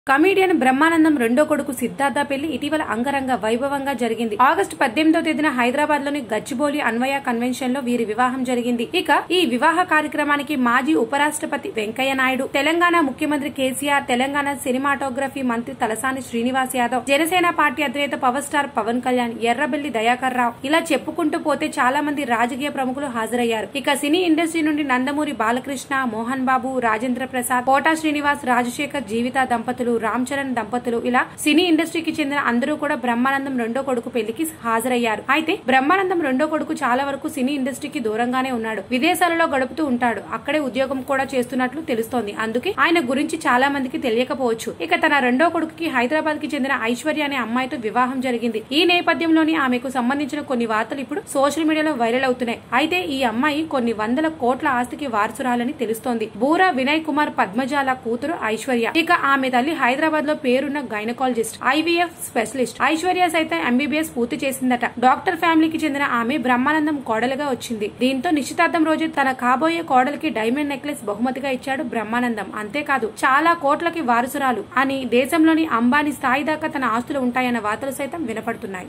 comedian Brahmanandam రెండో కొడుకు సిద్ధార్థ పెళ్లి ఇటీవల అంగరంగ వైభవంగా జరిగింది ఆగస్టు పద్దెనిమిదో తేదీన హైదరాబాద్ లోని గచ్చిబౌలి అన్వయ కన్వెన్షన్ లో వీరి వివాహం జరిగింది ఇక ఈ వివాహ కార్యక్రమానికి మాజీ ఉపరాష్ట్రపతి వెంకయ్య నాయుడు తెలంగాణ ముఖ్యమంత్రి కేసీఆర్ తెలంగాణ సినిమాటోగ్రఫీ మంత్రి తలసాని శ్రీనివాస్ యాదవ్ జనసేన పార్టీ అధినేత పవర్ స్టార్ పవన్ కళ్యాణ్ ఎర్రబెల్లి దయాకర్ రావు ఇలా చెప్పుకుంటూ పోతే చాలా మంది రాజకీయ ప్రముఖులు హాజరయ్యారు ఇక సినీ ఇండస్ట్రీ నుండి నందమూరి బాలకృష్ణ మోహన్ బాబు రాజేంద్ర ప్రసాద్ కోటా శ్రీనివాస్ రాజశేఖర్ జీవిత దంపతులు రామ్ చరణ్ దంపతులు ఇలా సినీ ఇండస్ట్రీకి చెందిన అందరూ కూడా బ్రహ్మానందం రెండో కొడుకు పెళ్లికి హాజరయ్యారు అయితే బ్రహ్మానందం రెండో కొడుకు చాలా వరకు సినీ ఇండస్ట్రీకి దూరంగానే ఉన్నాడు విదేశాలలో గడుపుతూ ఉంటాడు అక్కడే ఉద్యోగం కూడా చేస్తున్నట్లు తెలుస్తోంది అందుకే ఆయన గురించి చాలా మందికి తెలియకపోవచ్చు ఇక తన రెండో కొడుకుకి హైదరాబాద్ కి చెందిన ఐశ్వర్య అనే అమ్మాయితో వివాహం జరిగింది ఈ నేపథ్యంలోనే ఆమెకు సంబంధించిన కొన్ని వార్తలు ఇప్పుడు సోషల్ మీడియాలో వైరల్ అవుతున్నాయి అయితే ఈ అమ్మాయి కొన్ని వందల కోట్ల ఆస్తికి వారసురాలని తెలుస్తోంది బూరా వినయ్ కుమార్ పద్మజాల కూతురు ఐశ్వర్య ఇక ఆమె తల్లి హైదరాబాద్ లో పేరున్న గైనకాలజిస్ట్ ఐవీఎఫ్ స్పెషలిస్ట్ ఐశ్వర్య సైతం ఎంబీబీఎస్ పూర్తి చేసిందట డాక్టర్ ఫ్యామిలీకి చెందిన ఆమె బ్రహ్మానందం కోడలుగా వచ్చింది దీంతో నిశ్చితార్థం రోజు తన కాబోయే కోడలికి డైమండ్ నెక్లెస్ బహుమతిగా ఇచ్చాడు బ్రహ్మానందం అంతేకాదు చాలా కోట్లకి వారసురాలు అని దేశంలోని అంబానీ స్థాయి దాకా తన ఆస్తులు ఉంటాయన్న వార్తలు సైతం వినపడుతున్నాయి